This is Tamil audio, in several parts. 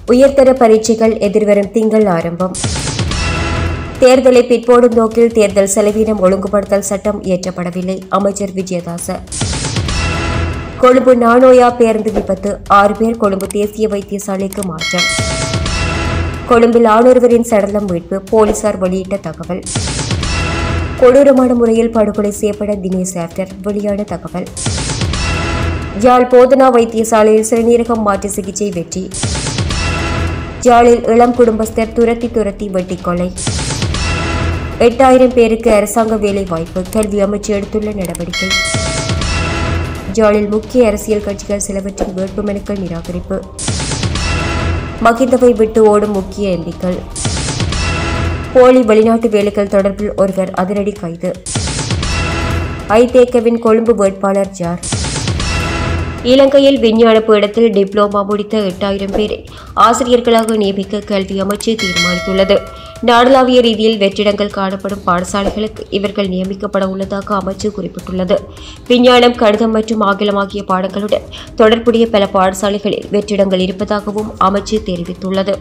உயர்தர பரீட்சைகள் எதிர்வரும் திங்கள் ஆரம்பம் தேர்தலை பிற்போடும் நோக்கில் தேர்தல் செலவினம் ஒழுங்குபடுத்தல் சட்டம் இயற்றப்படவில்லை அமைச்சர் விஜயதாச கொழும்பு நானோயா பேருந்து விபத்து ஆறு பேர் கொழும்பு தேசிய வைத்தியசாலைக்கு மாற்றம் கொழும்பில் ஆணொருவரின் சடலம் மீட்பு போலீசார் வெளியிட்ட தகவல் கொடூரமான முறையில் படுகொலை செய்யப்பட தினேஷ் ஆப்டர் வெளியான தகவல் யாழ் போதனா வைத்தியசாலையில் சிறுநீரகம் மாற்று சிகிச்சை வெற்றி யாழில் இளம் குடும்பஸ்தர் துரத்தி துரத்தி வெட்டிக் கொலை எட்டாயிரம் பேருக்கு அரசாங்க வேலை வாய்ப்பு கல்வி அமைச்சு எடுத்துள்ள நடவடிக்கை ஜாலில் முக்கிய அரசியல் கட்சிகள் சிலவற்றின் வேட்புமனுக்கள் நிராகரிப்பு மகிந்தவை விட்டு ஓடும் முக்கிய எம்பிக்கள் போலி வெளிநாட்டு வேலைகள் தொடர்பில் ஒருவர் அதிரடி கைது ஐதேக்கவின் கொழும்பு வேட்பாளர் ஜார் இலங்கையில் விஞ்ஞான பீடத்தில் டிப்ளோமா முடித்த எட்டாயிரம் பேரை ஆசிரியர்களாக நியமிக்க கல்வி அமைச்சு தீர்மானித்துள்ளது நாடளாவிய ரீதியில் வெற்றிடங்கள் காணப்படும் பாடசாலைகளுக்கு இவர்கள் நியமிக்கப்பட உள்ளதாக அமைச்சு குறிப்பிட்டுள்ளது விஞ்ஞானம் கணிதம் மற்றும் ஆங்கிலம் ஆகிய பாடங்களுடன் தொடர்புடைய பல பாடசாலைகளில் வெற்றிடங்கள் இருப்பதாகவும் அமைச்சு தெரிவித்துள்ளது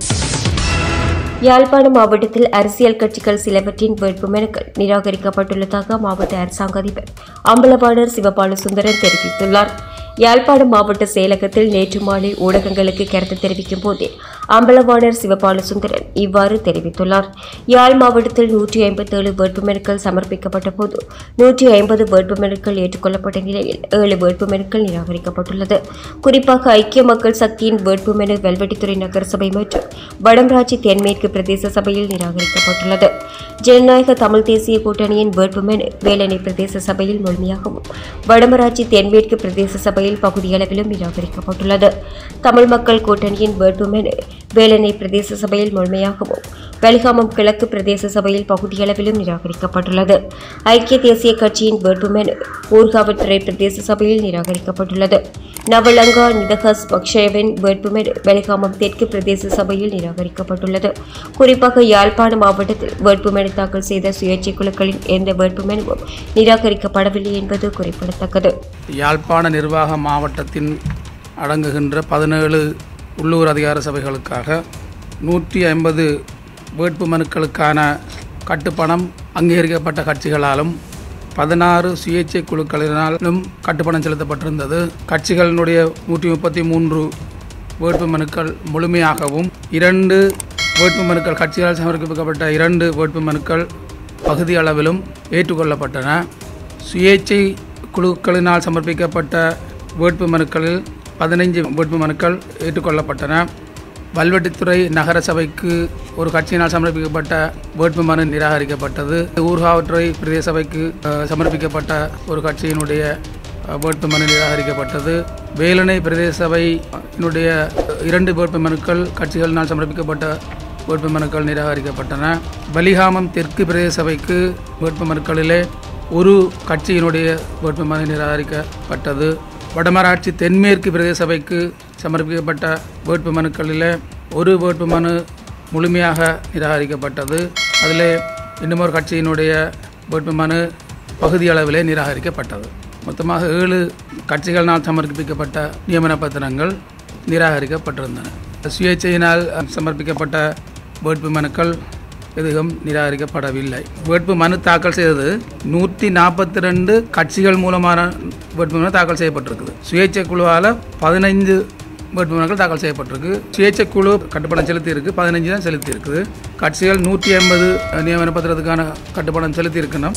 யாழ்ப்பாணம் மாவட்டத்தில் அரசியல் கட்சிகள் சிலவற்றின் வேட்புமனுக்கள் நிராகரிக்கப்பட்டுள்ளதாக மாவட்ட அரசாங்க அதிபர் அம்பலவாணர் சிவபாலு சுந்தரன் தெரிவித்துள்ளார் யாழ்ப்பாணம் மாவட்ட செயலகத்தில் நேற்று மாலை ஊடகங்களுக்கு கருத்து தெரிவிக்கும் போதே அம்பலவாணர் சிவபாலு சுந்தரன் இவ்வாறு தெரிவித்துள்ளார் யாழ் மாவட்டத்தில் நூற்றி ஐம்பத்தேழு வேட்புமனுக்கள் சமர்ப்பிக்கப்பட்ட போது நூற்றி ஐம்பது வேட்புமனுக்கள் ஏற்றுக்கொள்ளப்பட்ட நிலையில் ஏழு வேட்புமனுக்கள் நிராகரிக்கப்பட்டுள்ளது குறிப்பாக ஐக்கிய மக்கள் சக்தியின் வேட்புமனு வெல்வெட்டித்துறை நகரசபை மற்றும் வடமராட்சி தென்மேற்கு பிரதேச சபையில் நிராகரிக்கப்பட்டுள்ளது ஜனநாயக தமிழ் தேசிய கூட்டணியின் வேட்புமனு வேலனை பிரதேச சபையில் முழுமையாகவும் வடமராட்சி தென்மேற்கு பிரதேச சபையில் பகுதியளவிலும் நிராகரிக்கப்பட்டுள்ளது தமிழ் மக்கள் கூட்டணியின் வேட்புமனு வேலனை பிரதேச சபையில் முழுமையாகவும் வெலிகாமம் கிழக்கு பிரதேச சபையில் பகுதியளவிலும் நிராகரிக்கப்பட்டுள்ளது ஐக்கிய தேசிய கட்சியின் வேட்புமனு ஊர்காவல்துறை பிரதேச சபையில் நிராகரிக்கப்பட்டுள்ளது நவலங்கா நிதகஸ் பக்ஷயவின் வேட்புமனு வெலிகாமம் தெற்கு பிரதேச சபையில் நிராகரிக்கப்பட்டுள்ளது குறிப்பாக யாழ்ப்பாண மாவட்டத்தில் வேட்புமனு தாக்கல் செய்த சுயேட்சை குழுக்களின் எந்த வேட்புமனுவும் நிராகரிக்கப்படவில்லை என்பது குறிப்பிடத்தக்கது யாழ்ப்பாண நிர்வாக மாவட்டத்தின் அடங்குகின்ற பதினேழு உள்ளூர் அதிகார சபைகளுக்காக நூற்றி ஐம்பது வேட்பு மனுக்களுக்கான கட்டுப்பணம் அங்கீகரிக்கப்பட்ட கட்சிகளாலும் பதினாறு சுயேட்சை குழுக்களினாலும் கட்டுப்பணம் செலுத்தப்பட்டிருந்தது கட்சிகளினுடைய நூற்றி முப்பத்தி மூன்று வேட்பு மனுக்கள் முழுமையாகவும் இரண்டு வேட்பு மனுக்கள் கட்சிகளால் சமர்ப்பிக்கப்பட்ட இரண்டு வேட்பு மனுக்கள் பகுதி அளவிலும் ஏற்றுக்கொள்ளப்பட்டன சுயேட்சை குழுக்களினால் சமர்ப்பிக்கப்பட்ட வேட்பு மனுக்களில் பதினைஞ்சு வேட்பு மனுக்கள் ஏற்றுக்கொள்ளப்பட்டன வல்வெட்டித்துறை நகர சபைக்கு ஒரு கட்சியினால் சமர்ப்பிக்கப்பட்ட வேட்பு மனு நிராகரிக்கப்பட்டது ஊர்காவற்றுறை பிரதேச சபைக்கு அஹ், சமர்ப்பிக்கப்பட்ட ஒரு கட்சியினுடைய அஹ், வேட்பு மனு நிராகரிக்கப்பட்டது வேலனை பிரதேச சபையினுடைய இரண்டு வேட்பு மனுக்கள் கட்சிகளினால் சமர்ப்பிக்கப்பட்ட வேட்பு மனுக்கள் நிராகரிக்கப்பட்டன பலிகாமம் தெற்கு பிரதேச சபைக்கு வேட்பு மனுக்களிலே ஒரு கட்சியினுடைய வேட்பு மனு நிராகரிக்கப்பட்டது வடமராட்சி தென்மேற்கு பிரதேச சபைக்கு சமர்ப்பிக்கப்பட்ட வேட்பு மனுக்களில் ஒரு வேட்பு மனு முழுமையாக நிராகரிக்கப்பட்டது அதில் இன்னுமொரு கட்சியினுடைய வேட்பு மனு பகுதி அளவிலே நிராகரிக்கப்பட்டது மொத்தமாக ஏழு கட்சிகளினால் சமர்ப்பிக்கப்பட்ட நியமன பத்திரங்கள் நிராகரிக்கப்பட்டிருந்தன சுயேட்சையினால் சமர்ப்பிக்கப்பட்ட வேட்பு மனுக்கள் எதுவும் நிராகரிக்கப்படவில்லை வேட்பு மனு தாக்கல் செய்தது நூற்றி நாற்பத்தி ரெண்டு கட்சிகள் மூலமான வேட்பு மனு தாக்கல் செய்யப்பட்டிருக்குது சுயேட்சை குழுவால் பதினைந்து வேட்பு மனுக்கள் தாக்கல் செய்யப்பட்டிருக்கு சுயேட்சை குழு கட்டுப்பணம் செலுத்தி இருக்கு பதினஞ்சு தான் செலுத்தி இருக்குது கட்சிகள் நூற்றி ஐம்பது நியமன பத்திரத்துக்கான கட்டுப்பணம் செலுத்தி இருக்கணும்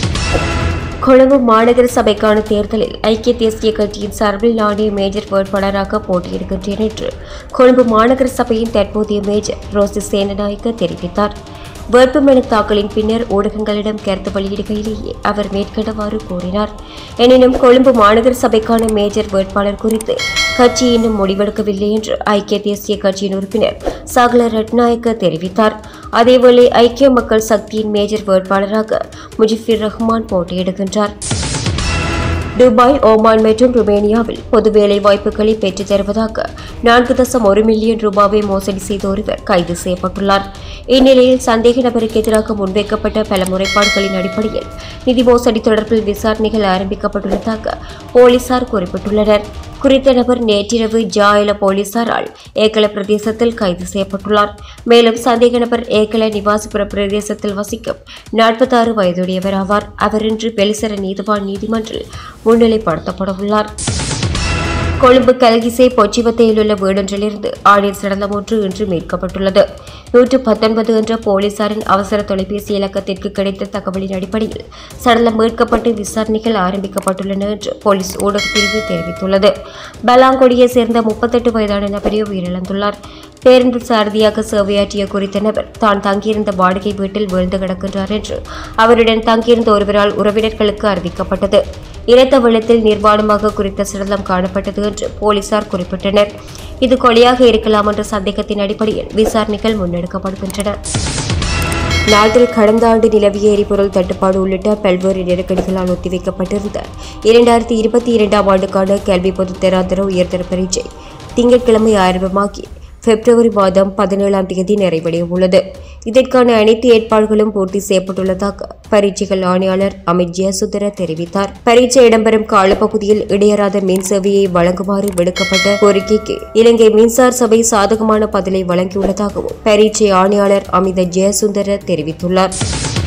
கொழும்பு மாநகர சபைக்கான தேர்தலில் ஐக்கிய தேசிய கட்சியின் சார்பில் நானே மேஜர் வேட்பாளராக போட்டியிடுகின்றேன் என்று கொழும்பு மாநகர சபையின் தற்போதைய மேஜர் ரோசி சேனநாயக்க தெரிவித்தார் வேட்புமனு தாக்கலின் பின்னர் ஊடகங்களிடம் கருத்து வெளியிடுகையிலேயே அவர் மேற்கண்டவாறு கூறினார் எனினும் கொழும்பு மாநகர சபைக்கான மேஜர் வேட்பாளர் குறித்து கட்சி இன்னும் முடிவெடுக்கவில்லை என்று ஐக்கிய தேசிய கட்சியின் உறுப்பினர் சகல ரட்நாயக்க தெரிவித்தார் அதேவேளை ஐக்கிய மக்கள் சக்தியின் மேஜர் வேட்பாளராக முஜிபிர் ரஹ்மான் போட்டியிடுகின்றார் துபாய் ஓமான் மற்றும் ருமேனியாவில் பொது வேலை வாய்ப்புகளை பெற்றுத் தருவதாக நான்கு தசம் ஒரு மில்லியன் ரூபாவை மோசடி செய்த ஒருவர் கைது செய்யப்பட்டுள்ளார் இந்நிலையில் சந்தேக நபருக்கு எதிராக முன்வைக்கப்பட்ட பல முறைப்பாடுகளின் அடிப்படையில் நிதி மோசடி தொடர்பில் விசாரணைகள் ஆரம்பிக்கப்பட்டுள்ளதாக போலீசார் குறிப்பிட்டுள்ளனர் குறித்த நபர் நேற்றிரவு ஜாயல போலீசாரால் ஏக்கல பிரதேசத்தில் கைது செய்யப்பட்டுள்ளார் மேலும் சந்தேக நபர் ஏக்கல நிவாசிபுர பிரதேசத்தில் வசிக்கும் நாற்பத்தாறு வயதுடையவர் ஆவார் அவர் இன்று பெலிசர நீதிவான் நீதிமன்றில் முன்னிலைப்படுத்தப்படவுள்ளார் கொழும்பு கல்கிசை பொச்சிவத்தையில் உள்ள வீடொன்றிலிருந்து ஆணில் சடலம் ஒன்று இன்று மீட்கப்பட்டுள்ளது நூற்று பத்தொன்பது என்ற போலீசாரின் அவசர தொலைபேசி இலக்கத்திற்கு கிடைத்த தகவலின் அடிப்படையில் சடலம் மீட்கப்பட்டு விசாரணைகள் ஆரம்பிக்கப்பட்டுள்ளன என்று போலீஸ் ஊடகப் பிரிவு தெரிவித்துள்ளது பலாங்கொடியை சேர்ந்த முப்பத்தெட்டு வயதான நபரே உயிரிழந்துள்ளார் பேருந்து சாரதியாக சேவையாற்றிய குறித்த நபர் தான் தங்கியிருந்த வாடகை வீட்டில் வீழ்ந்து கிடக்கின்றார் என்று அவருடன் தங்கியிருந்த ஒருவரால் உறவினர்களுக்கு அறிவிக்கப்பட்டது இரத்த வெள்ளத்தில் நிர்வாணமாக குறித்த சடலம் காணப்பட்டது என்று போலீசார் குறிப்பிட்டனர் இது கொலையாக இருக்கலாம் என்ற சந்தேகத்தின் அடிப்படையில் விசாரணைகள் முன்னெடுக்கப்படுகின்றன நாட்டில் கடந்த ஆண்டு நிலவிய எரிபொருள் தட்டுப்பாடு உள்ளிட்ட பல்வேறு நெருக்கடிகளால் ஒத்திவைக்கப்பட்டிருந்த இரண்டாயிரத்தி இருபத்தி இரண்டாம் ஆண்டுக்கான கல்வி பொதுத்தராதர உயர்தர பரீட்சை திங்கட்கிழமை ஆரம்பமாகி பிப்ரவரி மாதம் பதினேழாம் தேதி நிறைவடைய உள்ளது இதற்கான அனைத்து ஏற்பாடுகளும் பூர்த்தி செய்யப்பட்டுள்ளதாக பரீட்சைகள் ஆணையாளர் அமித் ஜெயசுந்தர தெரிவித்தார் பரீட்சை இடம்பெறும் காலப்பகுதியில் இடையறாத மின் சேவையை வழங்குமாறு விடுக்கப்பட்ட கோரிக்கைக்கு இலங்கை மின்சார சபை சாதகமான பதிலை வழங்கியுள்ளதாகவும் பரீட்சை ஆணையாளர் அமித ஜெயசுந்தர தெரிவித்துள்ளார்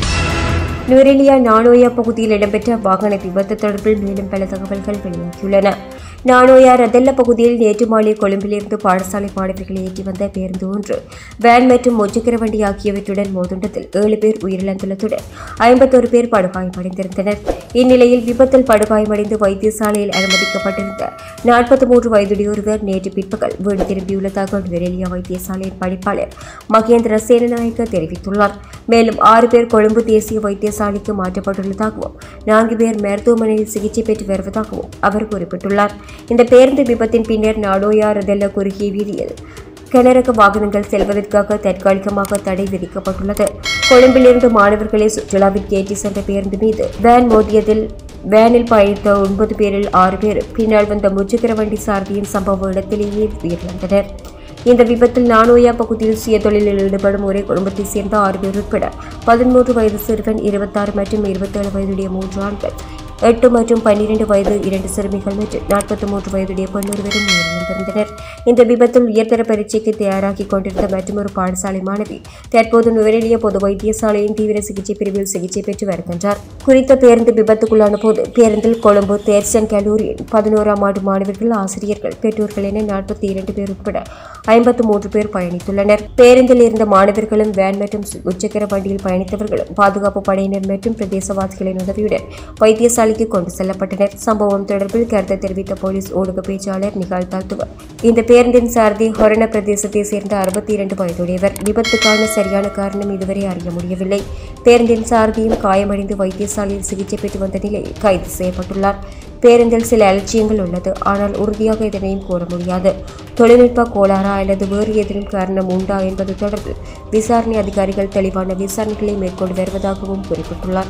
நுரெலியா நானோயா பகுதியில் இடம்பெற்ற வாகன விபத்து தொடர்பில் மேலும் பல தகவல்கள் வெளியாகியுள்ளன நானோயா ரதெல்ல பகுதியில் நேற்று மாலை கொழும்பிலிருந்து பாடசாலை மாணவர்களை ஏற்றி வந்த பேருந்து ஒன்று வேன் மற்றும் முச்சக்கர வண்டி ஆகியவற்றுடன் மோதுண்டதில் ஏழு பேர் உயிரிழந்துள்ளதுடன் ஐம்பத்தொரு பேர் படுகாயமடைந்திருந்தனர் இந்நிலையில் விபத்தில் படுகாயமடைந்து வைத்தியசாலையில் அனுமதிக்கப்பட்டிருந்த நாற்பத்தி மூன்று வயதுடைய ஒருவர் நேற்று பிற்பகல் வீடு திரும்பியுள்ளதாக நுரெலியா வைத்தியசாலையின் பணிப்பாளர் மகேந்திர சேனநாயக்க தெரிவித்துள்ளார் மேலும் ஆறு பேர் கொழும்பு தேசிய வைத்தியசாலைக்கு மாற்றப்பட்டுள்ளதாகவும் நான்கு பேர் மருத்துவமனையில் சிகிச்சை பெற்று வருவதாகவும் அவர் குறிப்பிட்டுள்ளார் இந்த பேருந்து விபத்தின் பின்னர் நாடோயா ரதெல்ல குறுகிய வீதியில் கிணறுக்கு வாகனங்கள் செல்வதற்காக தற்காலிகமாக தடை விதிக்கப்பட்டுள்ளது கொழும்பிலிருந்து மாணவர்களை சுற்றுலாவிற்கு ஏற்றி சென்ற பேருந்து மீது வேன் மோதியதில் வேனில் பயணித்த ஒன்பது பேரில் ஆறு பேர் பின்னால் வந்த முச்சக்கர வண்டி சாரதியின் சம்பவ இடத்திலேயே உயிரிழந்தனர் இந்த விபத்தில் நானோயா பகுதியில் சுய தொழிலில் ஈடுபடும் ஒரே குடும்பத்தைச் சேர்ந்த ஆறு பேர் உட்பட பதிமூன்று வயது சிறுவன் இருபத்தாறு மற்றும் இருபத்தேழு வயதுடைய மூன்று ஆண்கள் எட்டு மற்றும் பன்னிரண்டு வயது இரண்டு சிறுமிகள் மற்றும் நாற்பத்தி மூன்று வயதுடைய பெண்ணொருவரும் உயிரிழந்திருந்தனர் இந்த விபத்தில் உயர்தர பரீட்சைக்கு தயாராகி கொண்டிருந்த மற்றொரு பாடசாலை மாணவி தற்போது நுவரெலிய பொது வைத்தியசாலையின் தீவிர சிகிச்சை பிரிவில் சிகிச்சை பெற்று வருகின்றார் குறித்த பேருந்து விபத்துக்குள்ளான போது பேருந்தில் கொழும்பு தேர்சன் கல்லூரியின் பதினோராம் ஆண்டு மாணவர்கள் ஆசிரியர்கள் பெற்றோர்கள் என நாற்பத்தி இரண்டு பேர் உட்பட ஐம்பத்து மூன்று பேர் பயணித்துள்ளனர் பேருந்தில் இருந்த மாணவர்களும் வேன் மற்றும் உச்சக்கர வண்டியில் பயணித்தவர்களும் பாதுகாப்பு படையினர் மற்றும் பிரதேசவாசிகளின் உதவியுடன் வைத்தியசாலைக்கு கொண்டு செல்லப்பட்டனர் சம்பவம் தொடர்பில் கருத்து தெரிவித்த போலீஸ் ஊடக பேச்சாளர் நிகால் தாத்துவர் இந்த பேருந்தின் சாரதி ஹொரண பிரதேசத்தை சேர்ந்த அறுபத்தி இரண்டு வயதுடையவர் விபத்துக்கான சரியான காரணம் இதுவரை அறிய முடியவில்லை பேருந்தின் சாரதியும் காயமடைந்து வைத்தியசாலையில் சிகிச்சை பெற்று வந்த நிலையில் கைது செய்யப்பட்டுள்ளார் பேருந்தில் சில அலட்சியங்கள் உள்ளது ஆனால் உறுதியாக இதனையும் கூற முடியாது தொழில்நுட்ப கோளாறா அல்லது வேறு ஏதேனும் காரணம் உண்டா என்பது தொடர்பில் விசாரணை அதிகாரிகள் தெளிவான விசாரணைகளை மேற்கொண்டு வருவதாகவும் குறிப்பிட்டுள்ளார்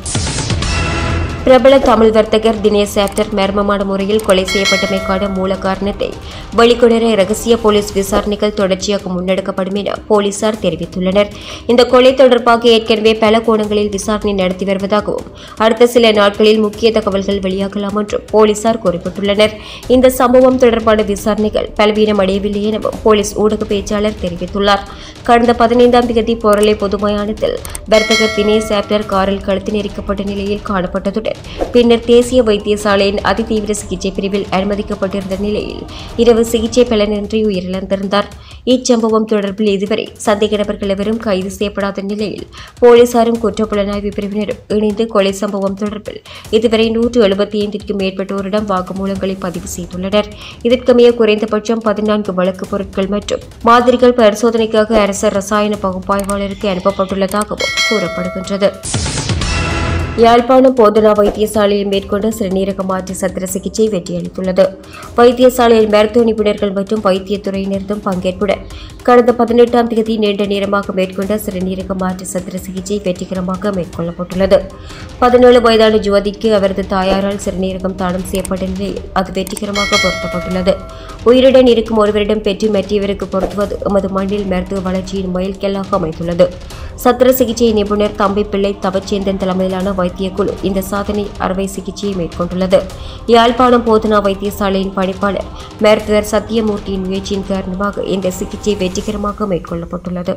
பிரபல தமிழ் வர்த்தகர் தினேஷ் ஆப்டர் மர்மமான முறையில் கொலை செய்யப்பட்டமைக்கான மூல காரணத்தை வெளிக்கொணர ரகசிய போலீஸ் விசாரணைகள் தொடர்ச்சியாக முன்னெடுக்கப்படும் என போலீசார் தெரிவித்துள்ளனர் இந்த கொலை தொடர்பாக ஏற்கனவே பல கோணங்களில் விசாரணை நடத்தி வருவதாகவும் அடுத்த சில நாட்களில் முக்கிய தகவல்கள் வெளியாகலாம் என்றும் போலீசார் குறிப்பிட்டுள்ளனர் இந்த சம்பவம் தொடர்பான விசாரணைகள் பலவீனம் அடையவில்லை எனவும் போலீஸ் ஊடக பேச்சாளர் தெரிவித்துள்ளார் கடந்த பதினைந்தாம் தேதி பொருளை பொதுமயானத்தில் வர்த்தகர் தினேஷ் ஆப்டர் காரில் கழுத்து நெரிக்கப்பட்ட நிலையில் காணப்பட்டதுடன் பின்னர் தேசிய வைத்தியசாலையின் அதிதீவிர சிகிச்சை பிரிவில் அனுமதிக்கப்பட்டிருந்த நிலையில் இரவு சிகிச்சை பலனின்றி உயிரிழந்திருந்தார் இச்சம்பவம் தொடர்பில் இதுவரை சந்தேக நபர்கள் எவரும் கைது செய்யப்படாத நிலையில் போலீசாரும் குற்றப்புலனாய்வு பிரிவினரும் இணைந்து கொலை சம்பவம் தொடர்பில் இதுவரை நூற்று எழுபத்தி ஐந்திற்கும் மேற்பட்டோரிடம் வாக்குமூலங்களை பதிவு செய்துள்ளனர் இதற்கமைய குறைந்தபட்சம் பதினான்கு வழக்கு பொருட்கள் மற்றும் மாதிரிகள் பரிசோதனைக்காக அரசு ரசாயன பகுப்பாய்வாளருக்கு அனுப்பப்பட்டுள்ளதாகவும் கூறப்படுகின்றது யாழ்ப்பாணம் போதனா வைத்தியசாலையில் மேற்கொண்ட சிறுநீரக மாற்று சத்திர சிகிச்சை வெற்றியளித்துள்ளது வைத்தியசாலையில் மருத்துவ நிபுணர்கள் மற்றும் வைத்தியத்துறையினரும் பங்கேற்புடன் கடந்த பதினெட்டாம் தேதி நீண்ட நேரமாக மேற்கொண்ட சிறுநீரக மாற்று சத்திர சிகிச்சை வெற்றிகரமாக மேற்கொள்ளப்பட்டுள்ளது பதினேழு வயதான ஜோதிக்கு அவரது தாயாரால் சிறுநீரகம் தானம் செய்யப்பட்ட நிலையில் அது வெற்றிகரமாக பொருத்தப்பட்டுள்ளது உயிருடன் இருக்கும் ஒருவரிடம் பெற்று மற்றவருக்கு பொருத்துவது எமது மண்ணில் மருத்துவ வளர்ச்சியின் மைல்கல்லாக அமைந்துள்ளது சத்திர சிகிச்சை நிபுணர் தம்பி பிள்ளை தவச்சேந்தன் தலைமையிலான வைத்திய குழு இந்த சாதனை அறுவை சிகிச்சையை மேற்கொண்டுள்ளது யாழ்ப்பாணம் போதனா வைத்தியசாலையின் பணிப்பாளர் மருத்துவர் சத்தியமூர்த்தியின் முயற்சியின் காரணமாக இந்த சிகிச்சை வெற்றிகரமாக மேற்கொள்ளப்பட்டுள்ளது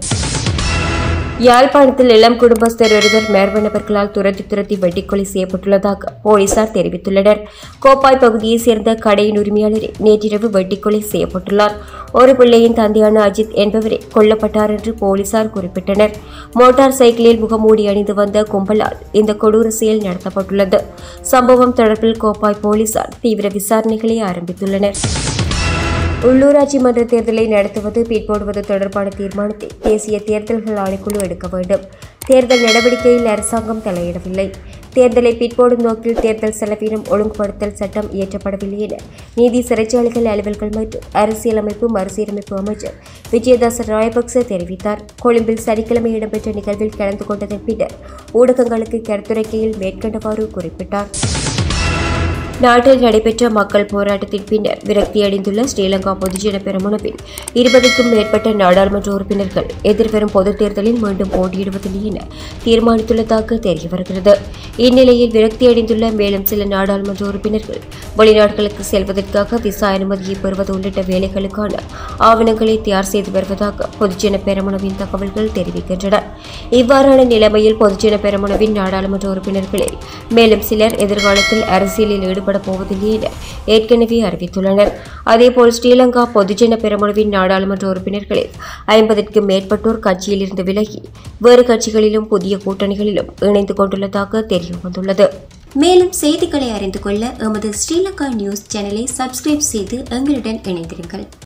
யாழ்ப்பாணத்தில் இளம் குடும்பஸ்தர் ஒருவர் மேர்வ நபர்களால் துரத்தி துரத்தி வெட்டிக்கொலை செய்யப்பட்டுள்ளதாக போலீசார் தெரிவித்துள்ளனர் கோப்பாய் பகுதியைச் சேர்ந்த கடையின் உரிமையாளரை நேற்றிரவு வெட்டிக்கொலை செய்யப்பட்டுள்ளார் ஒரு பிள்ளையின் தந்தையான அஜித் என்பவரே கொல்லப்பட்டார் என்று போலீசார் குறிப்பிட்டனர் மோட்டார் சைக்கிளில் முகமூடி அணிந்து வந்த கும்பலால் இந்த கொடூர செயல் நடத்தப்பட்டுள்ளது சம்பவம் தொடர்பில் கோப்பாய் போலீசார் தீவிர விசாரணைகளை ஆரம்பித்துள்ளனர் உள்ளூராட்சி மன்ற தேர்தலை நடத்துவது பிற்போடுவது தொடர்பான தீர்மானத்தை தேசிய தேர்தல்கள் ஆணைக்குழு எடுக்க வேண்டும் தேர்தல் நடவடிக்கையில் அரசாங்கம் தலையிடவில்லை தேர்தலை பிற்போடும் நோக்கில் தேர்தல் செலவினம் ஒழுங்குபடுத்தல் சட்டம் இயற்றப்படவில்லை என நீதி சிறைச்சாலைகள் அலுவல்கள் மற்றும் அரசியலமைப்பு மறுசீரமைப்பு அமைச்சர் விஜயதாச ராயபக்ச தெரிவித்தார் கொழும்பில் சனிக்கிழமை இடம்பெற்ற நிகழ்வில் கலந்து கொண்டதன் பின்னர் ஊடகங்களுக்கு கருத்துரைக்கையில் மேற்கண்டவாறு குறிப்பிட்டார் நாட்டில் நடைபெற்ற மக்கள் போராட்டத்தின் பின்னர் விரக்தியடைந்துள்ள ஸ்ரீலங்கா பொதுஜன பெரமுனவின் இருபதுக்கும் மேற்பட்ட நாடாளுமன்ற உறுப்பினர்கள் எதிர்வரும் பொதுத் தேர்தலில் மீண்டும் போட்டியிடுவதில்லை என தீர்மானித்துள்ளதாக தெரிய வருகிறது இந்நிலையில் விரக்தியடைந்துள்ள மேலும் சில நாடாளுமன்ற உறுப்பினர்கள் வெளிநாடுகளுக்கு செல்வதற்காக விசா அனுமதியை பெறுவது உள்ளிட்ட வேலைகளுக்கான ஆவணங்களை தயார் செய்து வருவதாக பொதுஜன பெரமுனவின் தகவல்கள் தெரிவிக்கின்றன இவ்வாறான நிலைமையில் பொதுஜன பெரமுனவின் நாடாளுமன்ற உறுப்பினர்களில் மேலும் சிலர் எதிர்காலத்தில் அரசியலில் ஈடுபட போவதில்லை என ஏற்கனவே அறிவித்துள்ளனர் அதேபோல் ஸ்ரீலங்கா பொதுஜன பெரமுனவின் நாடாளுமன்ற உறுப்பினர்களில் ஐம்பதுக்கும் மேற்பட்டோர் கட்சியிலிருந்து விலகி வேறு கட்சிகளிலும் புதிய கூட்டணிகளிலும் இணைந்து கொண்டுள்ளதாக தெரிய வந்துள்ளது மேலும் செய்திகளை அறிந்து கொள்ள எமது ஸ்ரீலங்கா நியூஸ் சேனலை சப்ஸ்கிரைப் செய்து எங்களுடன் இணைந்திருங்கள்